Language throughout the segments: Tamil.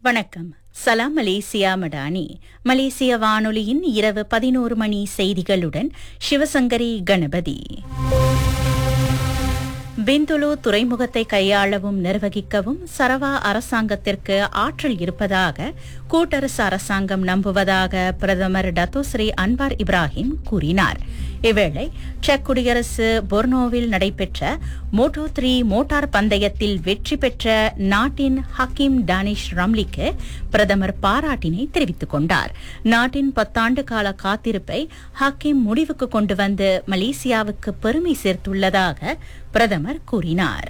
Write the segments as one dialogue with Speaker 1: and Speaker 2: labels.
Speaker 1: வணக்கம் சலாம் மலேசியா மடானி மலேசிய வானொலியின் இரவு பதினோரு மணி செய்திகளுடன் சிவசங்கரி கணபதி பிந்துலு துறைமுகத்தை கையாளவும் நிர்வகிக்கவும் சரவா அரசாங்கத்திற்கு ஆற்றல் இருப்பதாக கூட்டரசு அரசாங்கம் நம்புவதாக பிரதமர் டத்தோஸ்ரீ அன்வார் இப்ராஹிம் கூறினார் இவ்வேளை செக் குடியரசு பொர்னோவில் நடைபெற்ற மோட்டோ த்ரீ மோட்டார் பந்தயத்தில் வெற்றி பெற்ற நாட்டின் ஹக்கீம் டானிஷ் ரம்லிக்கு பிரதமர் பாராட்டினை தெரிவித்துக் கொண்டார் நாட்டின் பத்தாண்டு கால காத்திருப்பை ஹக்கீம் முடிவுக்கு கொண்டு வந்து மலேசியாவுக்கு பெருமை சேர்த்துள்ளதாக பிரதமர் கூறினார்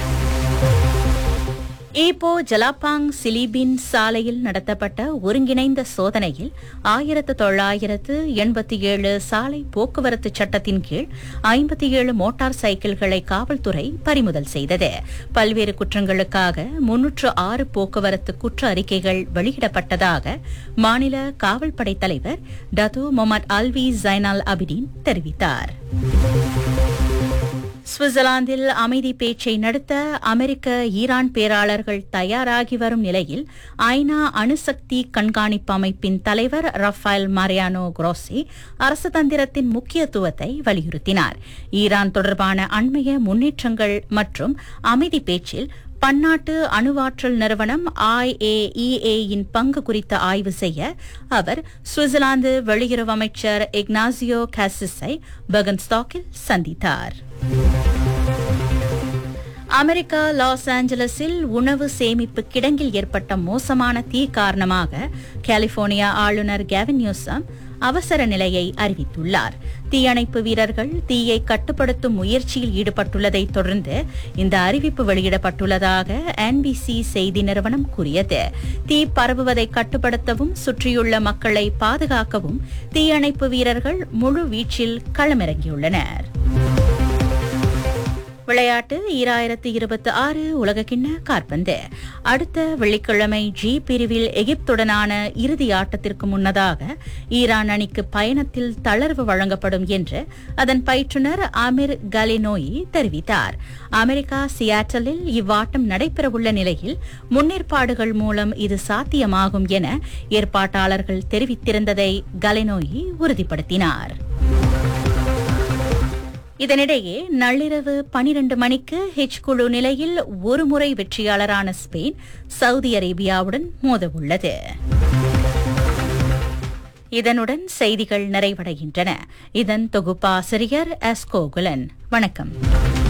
Speaker 1: ஈப்போ ஜலாப்பாங் சிலிபின் சாலையில் நடத்தப்பட்ட ஒருங்கிணைந்த சோதனையில் ஆயிரத்து தொள்ளாயிரத்து எண்பத்தி ஏழு சாலை போக்குவரத்து சட்டத்தின் கீழ் ஐம்பத்தி ஏழு மோட்டார் சைக்கிள்களை காவல்துறை பறிமுதல் செய்தது பல்வேறு குற்றங்களுக்காக முன்னூற்று ஆறு போக்குவரத்து குற்ற அறிக்கைகள் வெளியிடப்பட்டதாக மாநில காவல்படை தலைவர் டத்து முகமது அல்வி ஜைனால் அபிடின் தெரிவித்தார் சுவிட்சர்லாந்தில் அமைதி பேச்சை நடத்த அமெரிக்க ஈரான் பேராளர்கள் தயாராகி வரும் நிலையில் ஐநா அணுசக்தி கண்காணிப்பு அமைப்பின் தலைவர் ரஃபேல் மாரியானோ குரோசி அரசு தந்திரத்தின் முக்கியத்துவத்தை வலியுறுத்தினார் ஈரான் தொடர்பான அண்மைய முன்னேற்றங்கள் மற்றும் அமைதி பேச்சில் பன்னாட்டு அணுவாற்றல் நிறுவனம் ஐஏஇஏயின் பங்கு குறித்து ஆய்வு செய்ய அவர் சுவிட்சர்லாந்து வெளியுறவு அமைச்சர் இக்னாசியோ காசிஸை பகன்ஸ்டாக்கில் சந்தித்தார் அமெரிக்கா லாஸ் ஏஞ்சலஸில் உணவு சேமிப்பு கிடங்கில் ஏற்பட்ட மோசமான தீ காரணமாக கலிபோர்னியா ஆளுநர் கேவின் நியூசம் அவசர நிலையை அறிவித்துள்ளார் தீயணைப்பு வீரர்கள் தீயை கட்டுப்படுத்தும் முயற்சியில் ஈடுபட்டுள்ளதை தொடர்ந்து இந்த அறிவிப்பு வெளியிடப்பட்டுள்ளதாக என்பிசி செய்தி நிறுவனம் கூறியது தீ பரவுவதை கட்டுப்படுத்தவும் சுற்றியுள்ள மக்களை பாதுகாக்கவும் தீயணைப்பு வீரர்கள் முழு வீச்சில் களமிறங்கியுள்ளனர் விளையாட்டு ஈராயிரத்து இருபத்தி ஆறு உலகக்கிண்ண காற்பந்து அடுத்த வெள்ளிக்கிழமை ஜி பிரிவில் எகிப்துடனான இறுதி ஆட்டத்திற்கு முன்னதாக ஈரான் அணிக்கு பயணத்தில் தளர்வு வழங்கப்படும் என்று அதன் பயிற்றுநர் அமீர் கலினோயி தெரிவித்தார் அமெரிக்கா சியாட்டலில் இவ்வாட்டம் நடைபெறவுள்ள நிலையில் முன்னேற்பாடுகள் மூலம் இது சாத்தியமாகும் என ஏற்பாட்டாளர்கள் தெரிவித்திருந்ததை கலினோயி உறுதிப்படுத்தினார் இதனிடையே நள்ளிரவு பனிரண்டு மணிக்கு ஹெச் குழு நிலையில் ஒருமுறை வெற்றியாளரான ஸ்பெயின் சவுதி அரேபியாவுடன் மோதவுள்ளது இதனுடன் செய்திகள் நிறைவடைகின்றன இதன் தொகுப்பாசிரியர் எஸ் கோகுலன் வணக்கம்